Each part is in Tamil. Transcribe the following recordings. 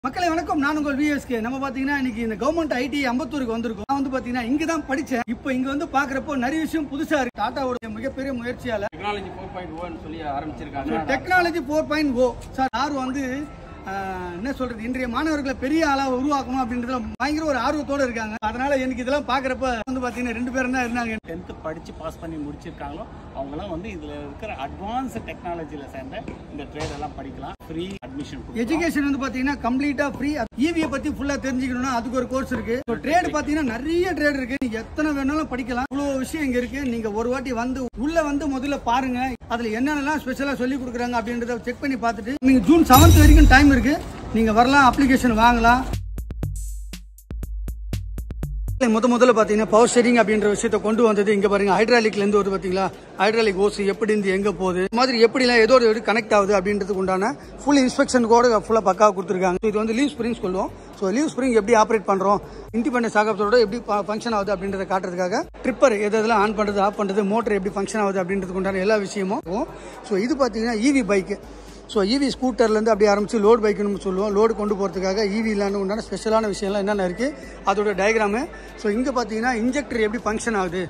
மக்களை வணக்கம் நான் உங்கள் விஎஸ்கே நம்ம பாத்தீங்கன்னா இன்னைக்கு இந்த கவர்மெண்ட் ஐடி அம்பத்தூருக்கு வந்திருக்கோம் நான் வந்து பாத்தீங்கன்னா இங்க தான் படிச்சேன் இப்போ இங்க வந்து பாக்குறப்போ நிறைய விஷயம் புதுசா இருக்கு டாட்டாவோட மிகப்பெரிய முயற்சியால டெக்னாலஜி ஃபோர் பாயிண்ட் ஓன்னு சொல்லி ஆரம்பிச்சிருக்காங்க டெக்னாலஜி ஃபோர் பாயிண்ட் ஓ சார் யார் வந்து ஆஹ், என்ன சொல்றது இன்றைய மாணவர்களை பெரிய ஆளா உருவாக்கணும் அப்படின்றதுல பயங்கர ஒரு ஆர்வத்தோட இருக்காங்க அதனால எனக்கு இதெல்லாம் பாக்குறப்ப வந்து பாத்தீங்கன்னா ரெண்டு பேரும் தான் இருந்தாங்க டென்த்து படித்து பாஸ் பண்ணி முடிச்சிருக்காங்களோ அவங்களாம் வந்து இதில் இருக்கிற அட்வான்ஸ் டெக்னாலஜியில் சேர்ந்த இந்த ட்ரேட் எல்லாம் படிக்கலாம் ஃப்ரீ அட்மிஷன் எஜுகேஷன் வந்து பாத்தீங்கன்னா கம்ப்ளீட்டா ஃப்ரீ ஈவியை பத்தி ஃபுல்லா தெரிஞ்சுக்கணும்னா அதுக்கு ஒரு கோர்ஸ் இருக்கு ட்ரேட் பாத்தீங்கன்னா நிறைய ட்ரேட் இருக்கு நீங்க எத்தனை வேணாலும் படிக்கலாம் இவ்வளவு விஷயம் இங்க இருக்கு நீங்க ஒரு வாட்டி வந்து உள்ள வந்து முதல்ல பாருங்க அதுல என்னென்னலாம் ஸ்பெஷலா சொல்லி கொடுக்குறாங்க அப்படின்றத செக் பண்ணி பார்த்துட்டு நீங்க ஜூன் செவன்த் வரைக்கும் டைம் இருக்கு நீங்க வரலாம் அப்ளிகேஷன் வாங்கலாம் முத முதல்ல பாத்தீங்கன்னா பவர் ஷேரிங் அப்படின்ற விஷயத்தை கொண்டு வந்தது இங்க பாருங்க ஹைட்ராலிக்ல இருந்து வருது பாத்தீங்களா ஹைட்ராலிக் ஓஸ் எப்படி இருந்து எங்க போகுது இந்த மாதிரி எப்படி எல்லாம் ஏதோ ஒரு கனெக்ட் ஆகுது அப்படின்றதுக்கு உண்டான ஃபுல் இன்ஸ்பெக்ஷன் கூட ஃபுல்லா பக்காவா கொடுத்துருக்காங்க இது வந்து லீவ் ஸ்ப்ரிங் சொல்லுவோம் ஸோ லீவ் ஸ்ப்ரிங் எப்படி ஆப்ரேட் பண்றோம் இண்டிபெண்டன்ஸ் ஆகத்தோட எப்படி ஃபங்க்ஷன் ஆகுது அப்படின்றத காட்டுறதுக்காக ட்ரிப்பர் எது எதெல்லாம் ஆன் பண்றது ஆஃப் பண்றது மோட்டர் எப்படி ஃபங்க்ஷன் ஆகுது அப்படின்றதுக்கு உண்டான எல்லா விஷயமும் ஸோ இது பாத்தீங்கன்னா இவி பைக் ஸோ இவி ஸ்கூட்டர்லேருந்து அப்படியே ஆரம்பிச்சு லோட் பைக்குன்னு சொல்லுவோம் லோடு கொண்டு போகிறதுக்காக ஈவிலான்னு உண்டான ஸ்பெஷலான விஷயம்லாம் என்னென்ன இருக்குது அதோட டயக்ராமு ஸோ இங்கே பார்த்தீங்கன்னா இன்ஜெக்டர் எப்படி ஃபங்க்ஷன் ஆகுது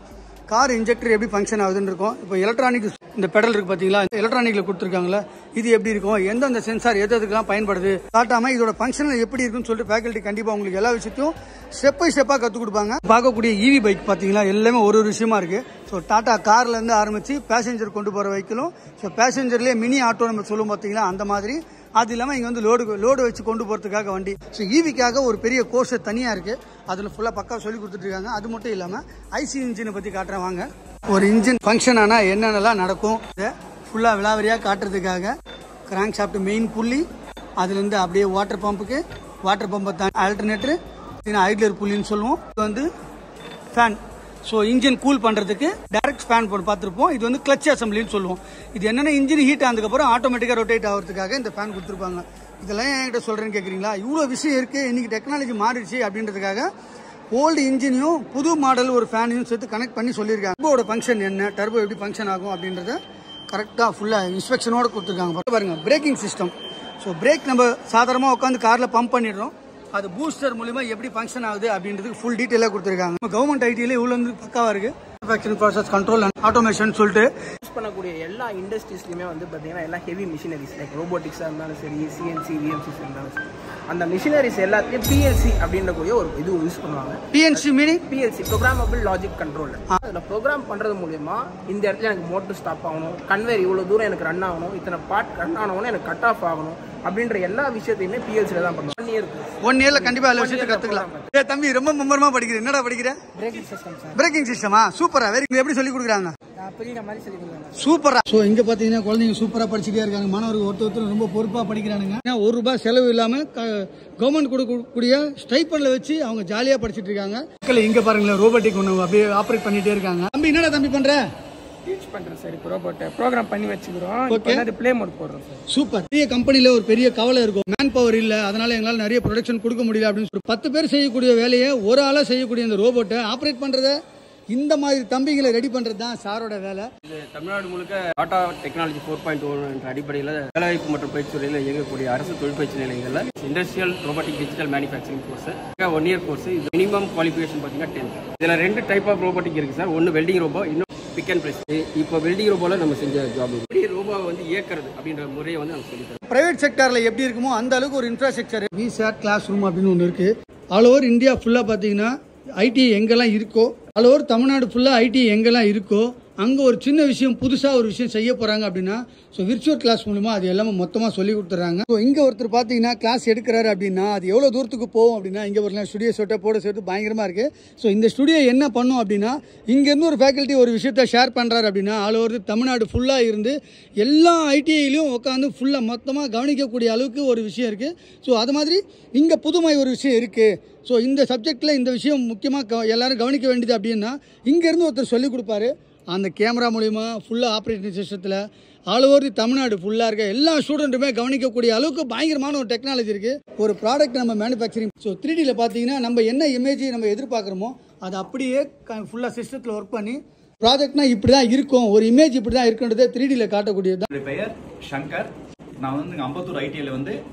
கார் இன்ஜெக்டர் எப்படி ஃபங்க்ஷன் ஆகுதுன்னு இருக்கும் இப்போ எலக்ட்ரானிக் இந்த பெடல் இருக்கு பார்த்தீங்களா எலக்ட்ரானிக்ல கொடுத்துருக்காங்களா இது எப்படி இருக்கும் எந்தெந்த சென்சார் எது எதுக்கெல்லாம் பயன்படுது காட்டாம இதோட ஃபங்க்ஷன் எப்படி இருக்குன்னு சொல்லிட்டு ஃபேக்கல்ட்டி கண்டிப்பாக உங்களுக்கு எல்லா விஷயத்தையும் ஸ்டெப் பை ஸ்டெப்பாக கற்றுக் கொடுப்பாங்க பார்க்கக்கூடிய இவி பைக் பார்த்தீங்களா எல்லாமே ஒரு ஒரு விஷயமா இருக்கு ஸோ டாடா கார்லேருந்து ஆரம்பிச்சு பேசஞ்சர் கொண்டு போகிற வைக்கலும் ஸோ பேசஞ்சர்லேயே மினி ஆட்டோ நம்ம சொல்லுவோம் பார்த்தீங்களா அந்த மாதிரி அது இல்லாமல் இங்கே வந்து லோடு லோடு வச்சு கொண்டு போகிறதுக்காக வண்டி ஸோ ஈவிக்காக ஒரு பெரிய கோர்ஸ் தனியாக இருக்குது அதில் ஃபுல்லாக பக்கா சொல்லி கொடுத்துட்ருக்காங்க அது மட்டும் இல்லாமல் ஐசி இன்ஜினை பற்றி காட்டுறேன் வாங்க ஒரு இன்ஜின் ஃபங்க்ஷன் ஆனால் என்னென்னலாம் நடக்கும் இதை ஃபுல்லாக விளாவரியாக காட்டுறதுக்காக கிராங்க் ஷாஃப்ட் மெயின் புள்ளி அதுலேருந்து அப்படியே வாட்டர் பம்புக்கு வாட்டர் பம்பை தான் ஆல்டர்னேட்டரு ஐட்லர் புள்ளின்னு சொல்லுவோம் இது வந்து ஃபேன் ஸோ இன்ஜின் கூல் பண்ணுறதுக்கு டைரக்ட் ஃபேன் போட்டு பார்த்துருப்போம் இது வந்து கிளச் அசம்பிளின்னு சொல்லுவோம் இது என்னென்ன இன்ஜின் ஹீட் ஆனதுக்கப்புறம் ஆட்டோமேட்டிக்காக ரொட்டேட் ஆகிறதுக்காக இந்த ஃபேன் கொடுத்துருப்பாங்க இதெல்லாம் என்கிட்ட சொல்கிறேன்னு கேட்குறீங்களா இவ்வளோ விஷயம் இருக்குது இன்றைக்கி டெக்னாலஜி மாறிடுச்சு அப்படின்றதுக்காக ஓல்டு இன்ஜினையும் புது மாடல் ஒரு ஃபேனையும் சேர்த்து கனெக்ட் பண்ணி சொல்லியிருக்காங்க டர்போட ஃபங்க்ஷன் என்ன டர்போ எப்படி ஃபங்க்ஷன் ஆகும் அப்படின்றத கரெக்டாக ஃபுல்லாக இன்ஸ்பெக்ஷனோட கொடுத்துருக்காங்க பாருங்க பிரேக்கிங் சிஸ்டம் ஸோ பிரேக் நம்ம சாதாரணமாக உட்காந்து காரில் பம்ப் பண்ணிடுறோம் அது பூஸ்டர் மூலியமா எப்படி ஃபங்க்ஷன் ஆகுது அப்படின்றதுக்கு ஃபுல் டீட்டெயிலாக கொடுத்துருக்காங்க கவர்மெண்ட் ஐடியில இவ்வளோ வந்து பக்காவா இருக்கு manufacturing process control and automation சொல்லிட்டு யூஸ் பண்ணக்கூடிய எல்லா இண்டஸ்ட்ரீஸ்லையுமே வந்து பார்த்தீங்கன்னா எல்லாம் ஹெவி மிஷினரிஸ் லைக் ரோபோட்டிக்ஸாக இருந்தாலும் சரி சிஎன்சி விஎம்சிஸ் இருந்தாலும் சரி அந்த மிஷினரிஸ் எல்லாத்தையும் பிஎல்சி அப்படின்றக்கூடிய ஒரு இது யூஸ் பண்ணுவாங்க PNC meaning PLC programmable logic control அதில் ப்ரோக்ராம் பண்ணுறது மூலியமா இந்த இடத்துல எனக்கு மோட்டர் ஸ்டாப் ஆகணும் கன்வேர் இவ்வளோ தூரம் எனக்கு ரன் ஆகணும் இத்தனை பார்ட் ரன் ஆகணும் எனக்கு கட் ஆஃப் ஆகணும் அப்படின்ற எல்லா விஷயத்தையுமே பிஎல்சியில் தான் பண்ணுவோம் ஒன் இயருக்கு ஒன் இயர்ல கண்டிப்பா எல்லா விஷயத்தை கத்துக்கலாம் ஏ தம்பி ரொம்ப மும்மரமா படிக்கிற என்னடா படிக்கிற பிரேக்கிங் சிஸ்டம் சார் பிரேக்கிங் சிஸ்டமா சூப்பரா வெரி எப்படி சொல்லி கொடுக்குறாங்க புரியுற மாதிரி சொல்லி கொடுக்குறாங்க சூப்பரா சோ இங்க பாத்தீங்கன்னா குழந்தைங்க சூப்பரா படிச்சுட்டே இருக்காங்க மாணவர்கள் ஒருத்தர் ஒருத்தர் ரொம்ப பொறுப்பா படிக்கிறானுங்க ஏன்னா ஒரு ரூபாய் செலவு இல்லாம கவர்மெண்ட் கொடுக்கக்கூடிய ஸ்டைப்பன்ல வச்சு அவங்க ஜாலியா படிச்சிட்டு இருக்காங்க மக்கள் இங்க பாருங்களேன் ரோபோட்டிக் ஒண்ணு அப்படியே ஆப்ரேட் பண்ணிட்டே இருக்காங்க தம்பி என்னடா தம்பி பண்ற டீச் பண்ணுறோம் சார் இப்போ ரோபோட்டை ப்ரோக்ராம் பண்ணி வச்சுக்கிறோம் இப்போ வந்து ப்ளே மோட் போடுறோம் சார் சூப்பர் பெரிய கம்பெனில ஒரு பெரிய கவலை இருக்கும் மேன் பவர் இல்ல அதனால எங்களால நிறைய ப்ரொடக்ஷன் கொடுக்க முடியல அப்படின்னு சொல்லி பத்து பேர் செய்யக்கூடிய வேலையை ஒரு ஆளா செய்யக்கூடிய இந்த ரோபோட்டை ஆப்ரேட் பண்றத இந்த மாதிரி தம்பிகளை ரெடி பண்றது தான் சாரோட வேலை இது தமிழ்நாடு முழுக்க Tata technology four point one என்ற அடிப்படையில் வேலைவாய்ப்பு மற்றும் பயிற்சி துறையில் இயங்கக்கூடிய அரசு தொழிற்பயிற்சி நிலையங்களில் industrial robotic digital manufacturing course one year course இது மினிமம் குவாலிஃபிகேஷன் பார்த்தீங்கன்னா டென்த் இதில் ரெண்டு டைப் ஆஃப் ரோபோட்டிக் இருக்குது சார் ஒன்று வெல்டிங் ரோபோ இன்னும் பிக் அண்ட் பிளேஸ் இப்போ வெல்டிங் ரோபோவில் நம்ம செஞ்ச ஜாப் எப்படி ரோபோவை வந்து இயக்கிறது அப்படின்ற முறையை வந்து நம்ம சொல்லித்தரோம் பிரைவேட் செக்டார்ல எப்படி இருக்குமோ அந்த அளவுக்கு ஒரு இன்ஃப்ராஸ்ட்ரக்சர் விசாட் கிளாஸ் ரூம் அப்படின்னு ஒன்று இருக்கு ஆல் ஓவர் இந்தியா ஃபுல்லா பாத்தீங்கன்னா ஐடி எங்கெல்லாம் இருக்கோ ஆல் ஓவர் தமிழ்நாடு ஃபுல்லா ஐடி எங்கெல்லாம் இருக்கோ அங்க ஒரு சின்ன விஷயம் புதுசா ஒரு விஷயம் செய்ய போறாங்க அப்படின்னா ஸோ விர்ச்சுவல் கிளாஸ் மூலமா அது எல்லாமே மொத்தமா சொல்லி கொடுத்துறாங்க ஸோ இங்க ஒருத்தர் பாத்தீங்கன்னா கிளாஸ் எடுக்கிறாரு அப்படின்னா அது எவ்வளவு தூரத்துக்கு போகும் அப்படின்னா இங்க ஒரு ஸ்டுடியோ செட்டை போட சேர்த்து பயங்கரமா இருக்கு ஸோ இந்த ஸ்டுடியோ என்ன பண்ணும் அப்படின்னா இங்க இருந்து ஒரு ஃபேக்கல்ட்டி ஒரு விஷயத்த ஷேர் பண்றாரு அப்படின்னா ஆல் ஓவர் தமிழ்நாடு ஃபுல்லா இருந்து எல்லா ஐடிஐலையும் உட்காந்து ஃபுல்லாக மொத்தமாக கவனிக்கக்கூடிய அளவுக்கு ஒரு விஷயம் இருக்குது ஸோ அது மாதிரி இங்கே புதுமை ஒரு விஷயம் இருக்குது ஸோ இந்த சப்ஜெக்டில் இந்த விஷயம் முக்கியமாக எல்லாரும் கவனிக்க வேண்டியது அப்படின்னா இங்கேருந்து ஒருத்தர் சொல்லிக் கொடுப்பாரு அந்த கேமரா மூலிமா ஃபுல்லாக ஆப்ரேட்டிங் சிஸ்டத்தில் ஆல் ஓவர் தமிழ்நாடு ஃபுல்லாக இருக்க எல்லா ஸ்டூடெண்ட்டுமே கவனிக்கக்கூடிய அளவுக்கு பயங்கரமான ஒரு டெக்னாலஜி இருக்குது ஒரு ப்ராடக்ட் நம்ம மேனுஃபேக்சரிங் ஸோ த்ரீ டியில் பார்த்தீங்கன்னா நம்ம என்ன இமேஜ் நம்ம எதிர்பார்க்குறோமோ அதை அப்படியே ஃபுல்லாக சிஸ்டத்தில் ஒர்க் பண்ணி ப்ராஜெக்ட்னா இப்படி தான் இருக்கும் ஒரு இமேஜ் இப்படி தான் இருக்குன்றதை த்ரீ டியில் காட்டக்கூடியது என்னுடைய பெயர் சங்கர் நான் வந்து இங்க அம்பத்தூர் ஐடிஐல வந்து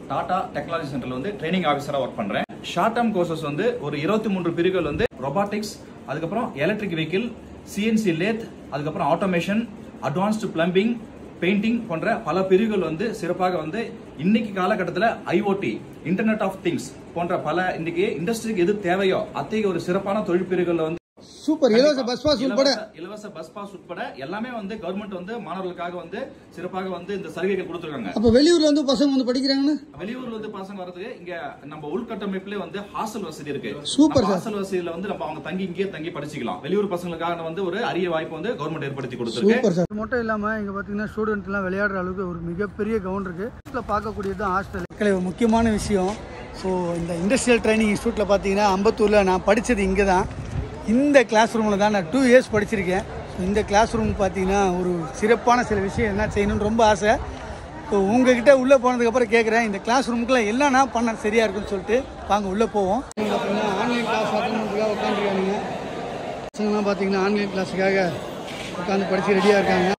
டாடா டெக்னாலஜி சென்டர்ல வந்து ட்ரைனிங் ஆஃபீஸரா ஒர்க் பண்றேன் ஷார்ட் டேர்ம் கோர்சஸ் வந்து ஒரு இருபத்தி மூன்று பிரிவுகள் வந்து ரொபாட்டிக்ஸ் அதுக்கப்புறம் எலக்ட்ரிக் வெஹிக்கிள் சிஎன்சி லேத் அதுக்கப்புறம் ஆட்டோமேஷன் அட்வான்ஸ்டு பிளம்பிங் பெயிண்டிங் போன்ற பல பிரிவுகள் வந்து சிறப்பாக வந்து இன்னைக்கு காலகட்டத்தில் ஐஓடி இன்டர்நெட் ஆஃப் திங்ஸ் போன்ற பல இன்னைக்கு இண்டஸ்ட்ரிக்கு எது தேவையோ அத்தகைய ஒரு சிறப்பான தொழில் பிரிவுகள் வந்து சூப்பர் இலவச பஸ் பாஸ் உட்பட இலவச- இலவச பஸ் பாஸ் உட்பட எல்லாமே வந்து கவர்மெண்ட் வந்து மாணவர்களுக்காக வந்து சிறப்பாக வந்து இந்த சலுகைகள் கொடுத்துருக்காங்க அப்ப வெளியூர்ல வந்து பசங்க வந்து படிக்கிறாங்கன்னா வெளியூர்ல வந்து பசங்க வரதுக்கு இங்க நம்ம உள்கட்டமைப்புல வந்து ஹாஸ்டல் வசதி இருக்கு சூப்பர் சார். ஹாஸ்டல் வசதியில வந்து நம்ம அவங்க தங்கி இங்கேயே தங்கி படிச்சுக்கலாம் வெளியூர் பசங்களுக்காக வந்து ஒரு அரிய வாய்ப்பு வந்து கவர்மெண்ட் ஏற்படுத்தி கொடுத்துருக்கு சூப்பர் சார் மட்டும் இல்லாம இங்க பாத்தீங்கன்னா ஸ்டூடெண்ட் எல்லாம் விளையாடுற அளவுக்கு ஒரு மிகப்பெரிய கிரவுண்ட் இருக்கு இதுல பார்க்கக்கூடியது தான் ஹாஸ்டல் ஒரு முக்கியமான விஷயம் ஸோ இந்த இண்டஸ்ட்ரியல் ட்ரைனிங் இன்ஸ்டியூட்ல பார்த்தீங்கன்னா அம்பத்தூர்ல நான் படிச்சது இங்கே தான் இந்த கிளாஸ் ரூமில் தான் நான் டூ இயர்ஸ் படிச்சிருக்கேன் ஸோ இந்த கிளாஸ் ரூம் பார்த்தீங்கன்னா ஒரு சிறப்பான சில விஷயம் என்ன செய்யணும்னு ரொம்ப ஆசை ஸோ உங்ககிட்ட உள்ளே போனதுக்கப்புறம் கேட்குறேன் இந்த கிளாஸ் ரூமுக்குள்ள என்னன்னா பண்ண சரியா இருக்குன்னு சொல்லிட்டு வாங்க உள்ளே போவோம் பார்த்தீங்கன்னா ஆன்லைன் கிளாஸ் அட்டன் பண்ணுறதுக்காக உட்காந்துருக்கானுங்க பசங்களாம் பார்த்தீங்கன்னா ஆன்லைன் கிளாஸுக்காக உட்காந்து படித்து ரெடியாக இருக்காங்க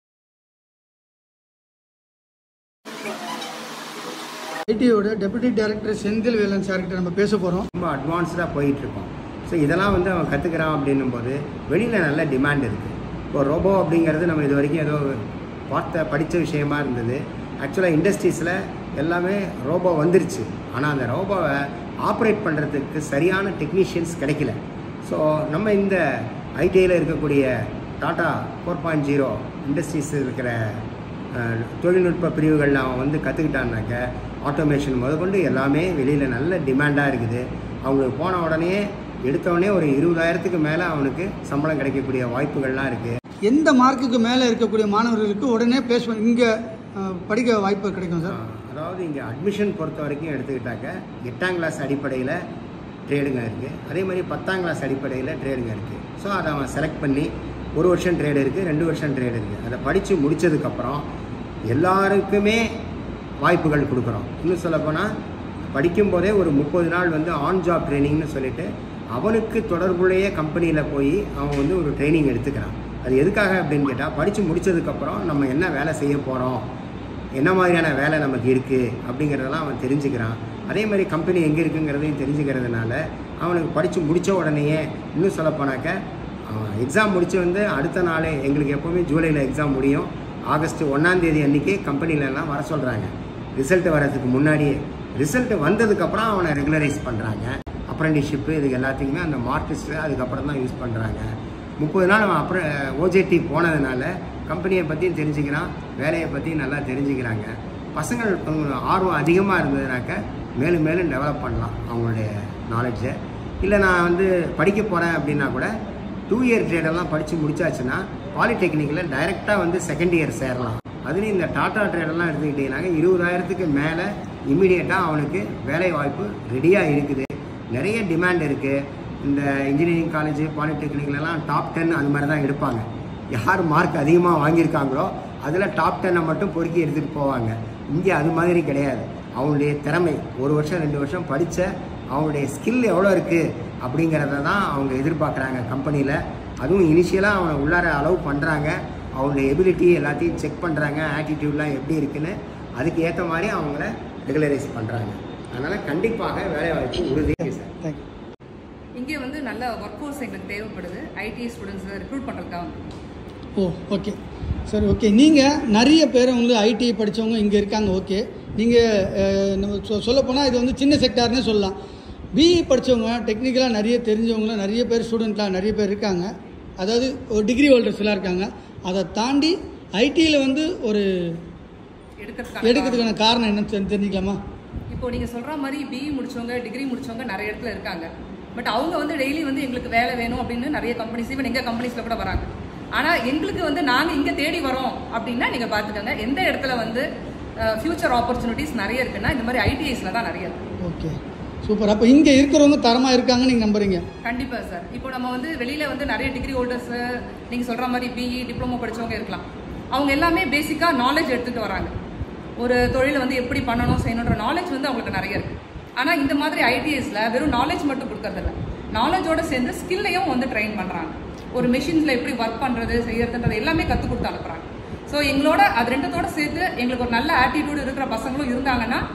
ஐடியோட டெபுட்டி டைரக்டர் செந்தில் வேலன் சார்கிட்ட நம்ம பேச போகிறோம் ரொம்ப அட்வான்ஸ்டாக போயிட்டு இருக்கோம் ஸோ இதெல்லாம் வந்து அவன் கற்றுக்கிறான் அப்படின்னும் போது வெளியில் நல்ல டிமாண்ட் இருக்குது இப்போ ரோபோ அப்படிங்கிறது நம்ம இது வரைக்கும் ஏதோ பார்த்த படித்த விஷயமா இருந்தது ஆக்சுவலாக இண்டஸ்ட்ரீஸில் எல்லாமே ரோபோ வந்துருச்சு ஆனால் அந்த ரோபோவை ஆப்ரேட் பண்ணுறதுக்கு சரியான டெக்னீஷியன்ஸ் கிடைக்கல ஸோ நம்ம இந்த ஐடிஐயில் இருக்கக்கூடிய Tata four point zero industries இருக்கிற அஹ், தொழில்நுட்ப பிரிவுகளில் அவன் வந்து கற்றுக்கிட்டான்னாக்க ஆட்டோமேஷன் முதற்கொண்டு எல்லாமே வெளியில் நல்ல டிமாண்டாக இருக்குது அவங்களுக்கு போன உடனே எடுத்த உடனே ஒரு இருபதாயிரத்துக்கு மேலே அவனுக்கு சம்பளம் கிடைக்கக்கூடிய வாய்ப்புகள்லாம் இருக்குது எந்த மார்க்குக்கு மேலே இருக்கக்கூடிய மாணவர்களுக்கு உடனே பிளேஸ்மெண்ட் இங்கே படிக்க வாய்ப்பு கிடைக்கும் சார் அதாவது இங்கே அட்மிஷன் பொறுத்த வரைக்கும் எடுத்துக்கிட்டாக்க எட்டாம் கிளாஸ் அடிப்படையில் ட்ரேடுங்க இருக்குது அதே மாதிரி பத்தாம் கிளாஸ் அடிப்படையில் ட்ரேடுங்க இருக்குது ஸோ அதை அவன் செலக்ட் பண்ணி ஒரு வருஷம் ட்ரேடு இருக்குது ரெண்டு வருஷம் ட்ரேடு இருக்குது அதை படித்து முடித்ததுக்கப்புறம் எல்லாருக்குமே வாய்ப்புகள் கொடுக்குறோம் இன்னும் சொல்லப்போனால் படிக்கும்போதே ஒரு முப்பது நாள் வந்து ஆன் ஜாப் ட்ரைனிங்னு சொல்லிட்டு அவனுக்கு தொடர்புடைய கம்பெனியில் போய் அவன் வந்து ஒரு ட்ரைனிங் எடுத்துக்கிறான் அது எதுக்காக அப்படின்னு கேட்டால் படித்து முடித்ததுக்கப்புறம் நம்ம என்ன வேலை செய்ய போகிறோம் என்ன மாதிரியான வேலை நமக்கு இருக்குது அப்படிங்கிறதெல்லாம் அவன் தெரிஞ்சுக்கிறான் அதே மாதிரி கம்பெனி எங்கே இருக்குங்கிறதையும் தெரிஞ்சுக்கிறதுனால அவனுக்கு படித்து முடித்த உடனேயே இன்னும் சொல்லப்போனாக்க அவன் எக்ஸாம் முடிச்சு வந்து அடுத்த நாளே எங்களுக்கு எப்போவுமே ஜூலையில் எக்ஸாம் முடியும் ஆகஸ்ட் ஒன்றாம் தேதி அன்றைக்கி கம்பெனிலலாம் வர சொல்கிறாங்க ரிசல்ட் வர்றதுக்கு முன்னாடியே ரிசல்ட் வந்ததுக்கப்புறம் அவனை ரெகுலரைஸ் பண்ணுறாங்க அப்ரெண்டிஷிப்பு இதுக்கு எல்லாத்துக்குமே அந்த மார்க் லிஸ்ட்டு அதுக்கப்புறம் தான் யூஸ் பண்ணுறாங்க முப்பது நாள் அவன் அப்புறம் ஓஜேடி போனதுனால கம்பெனியை பற்றியும் தெரிஞ்சுக்கிறான் வேலையை பற்றியும் நல்லா தெரிஞ்சுக்கிறாங்க பசங்கள் கொஞ்சம் ஆர்வம் அதிகமாக இருந்ததுனாக்க மேலும் மேலும் டெவலப் பண்ணலாம் அவங்களுடைய நாலேஜை இல்லை நான் வந்து படிக்க போகிறேன் அப்படின்னா கூட டூ இயர் ட்ரேடெல்லாம் படித்து முடிச்சாச்சுன்னா பாலிடெக்னிக்கில் டைரெக்டாக வந்து செகண்ட் இயர் சேரலாம் அதுலேயும் இந்த டாடா ட்ரேடெல்லாம் எடுத்துக்கிட்டிங்கனாக்க இருபதாயிரத்துக்கு மேலே இம்மிடியட்டாக அவனுக்கு வேலை வாய்ப்பு ரெடியாக இருக்குது நிறைய டிமாண்ட் இருக்குது இந்த இன்ஜினியரிங் காலேஜ் பாலிடெக்னிக்லலாம் டாப் டென் அது மாதிரி தான் எடுப்பாங்க யார் மார்க் அதிகமாக வாங்கியிருக்காங்களோ அதில் டாப் டென்னை மட்டும் பொறுக்கி எடுத்துகிட்டு போவாங்க இங்கே அது மாதிரி கிடையாது அவனுடைய திறமை ஒரு வருஷம் ரெண்டு வருஷம் படித்த அவனுடைய ஸ்கில் எவ்வளோ இருக்குது அப்படிங்கிறத தான் அவங்க எதிர்பார்க்குறாங்க கம்பெனியில் அதுவும் இனிஷியலாக அவனை உள்ளார அலோவ் பண்ணுறாங்க அவனுடைய எபிலிட்டி எல்லாத்தையும் செக் பண்ணுறாங்க ஆட்டிடியூட்லாம் எப்படி இருக்குன்னு அதுக்கு ஏற்ற மாதிரி அவங்கள ரெகுலரைஸ் பண்ணுறாங்க அதனால் கண்டிப்பாக வேலைவாய்ப்பு உறுதி சார் தேங்க்யூ இங்கே வந்து நல்ல ஒர்க் ஃபோர்ஸ் எங்களுக்கு தேவைப்படுது ஐடி ஸ்டூடெண்ட்ஸை ரெக்ரூட் பண்ணுறதுக்காக வந்து ஓ ஓகே சரி ஓகே நீங்கள் நிறைய பேர் வந்து ஐடி படித்தவங்க இங்கே இருக்காங்க ஓகே நீங்கள் நம்ம சொ சொல்லப்போனால் இது வந்து சின்ன செக்டார்னே சொல்லலாம் பிஇ படித்தவங்க டெக்னிக்கலாக நிறைய தெரிஞ்சவங்களாம் நிறைய பேர் ஸ்டூடெண்ட்லாம் நிறைய பேர் இருக்காங்க அதாவது ஒரு டிகிரி ஹோல்டர்ஸ்லாம் இருக்காங்க அதை தாண்டி ஐடியில் வந்து ஒரு எடுக்கிறதுக்காக எடுக்கிறதுக்கான காரணம் என்னன்னு தெரி- தெரிஞ்சுக்கலாமா இப்போ நீங்கள் சொல்கிற மாதிரி பிஇ முடிச்சவங்க டிகிரி முடிச்சவங்க நிறைய இடத்துல இருக்காங்க பட் அவங்க வந்து டெய்லி வந்து எங்களுக்கு வேலை வேணும் அப்படின்னு நிறைய கம்பெனிஸ் ஈவன் எங்கள் கம்பெனிஸில் கூட வராங்க ஆனால் எங்களுக்கு வந்து நாங்கள் இங்கே தேடி வரோம் அப்படின்னா நீங்கள் பார்த்துக்கோங்க எந்த இடத்துல வந்து ஃபியூச்சர் ஆப்பர்ச்சுனிட்டிஸ் நிறைய இருக்குன்னா இந்த மாதிரி ஐடிஐஸில் தான் நிறைய இருக்கு ஓகே சூப்பர் அப்போ இங்கே இருக்கிறவங்க தரமாக இருக்காங்கன்னு நீங்கள் நம்புறீங்க கண்டிப்பாக சார் இப்போ நம்ம வந்து வெளியில் வந்து நிறைய டிகிரி ஹோல்டர்ஸ் நீங்கள் சொல்கிற மாதிரி பிஇ டிப்ளமோ படிச்சவங்க இருக்கலாம் அவங்க எல்லாமே பேசிக்காக நாலேஜ் எடுத்துகிட்டு வராங்க ஒரு தொழிலை வந்து எப்படி பண்ணணும் செய்யணுன்ற நாலேஜ் வந்து அவங்களுக்கு நிறைய இருக்கு ஆனால் இந்த மாதிரி ஐடிஎஸ்ல வெறும் நாலேஜ் மட்டும் கொடுக்கறதில்ல நாலேஜோட சேர்ந்து ஸ்கில்லையும் வந்து ட்ரெயின் பண்ணுறாங்க ஒரு மிஷின்ஸில் எப்படி ஒர்க் பண்ணுறது செய்யறதுன்றது எல்லாமே கற்றுக் கொடுத்து அனுப்புகிறாங்க ஸோ எங்களோட அது ரெண்டத்தோட சேர்த்து எங்களுக்கு ஒரு நல்ல ஆட்டிடியூட் இருக்கிற பசங்களும் இருந்தாங்கன்னா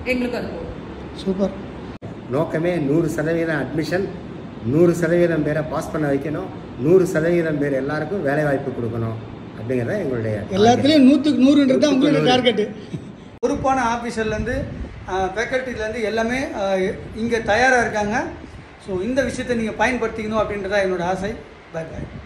எங்களுக்கு அது போதும் சூப்பர் நோக்கமே நூறு சதவீதம் அட்மிஷன் நூறு சதவீதம் பேரை பாஸ் பண்ண வைக்கணும் நூறு சதவீதம் பேர் எல்லாருக்கும் வேலை வாய்ப்பு கொடுக்கணும் அப்படிங்கிறத எங்களுடைய எல்லாத்துலேயும் நூற்றுக்கு நூறுன்றது தான் உங்களுடைய நூறு. டார்கெட்டு பொறுப்பான ஆஃபீஸர்லேருந்து ஃபேக்கல்ட்டிலேருந்து எல்லாமே இங்கே தயாராக இருக்காங்க ஸோ இந்த விஷயத்தை நீங்கள் பயன்படுத்திக்கணும் அப்படின்றதா என்னோட ஆசை பை பாய்